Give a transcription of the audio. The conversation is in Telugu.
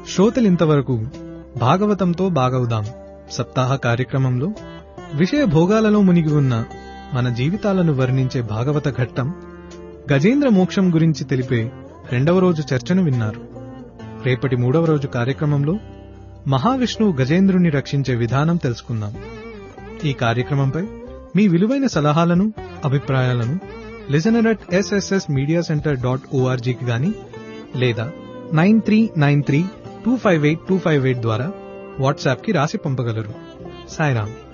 శ్రోతలింతవరకు భాగవతంతో బాగవుదాం సప్తాహ కార్యక్రమంలో విషయ భోగాలలో మునిగి ఉన్న మన జీవితాలను వర్ణించే భాగవత ఘట్టం గజేంద్ర మోక్షం గురించి తెలిపే రెండవ రోజు చర్చను విన్నారు రేపటి మూడవ రోజు కార్యక్రమంలో మహావిష్ణువు గజేంద్రుని రక్షించే విధానం తెలుసుకుందాం ఈ కార్యక్రమంపై మీ విలువైన సలహాలను అభిప్రాయాలను listener at SSS media center dot ఓఆర్జీకి గాని లేదా nine three nine three two five eight two five eight ద్వారా వాట్సాప్కి రాసి పంపగలరు సాయిరామ్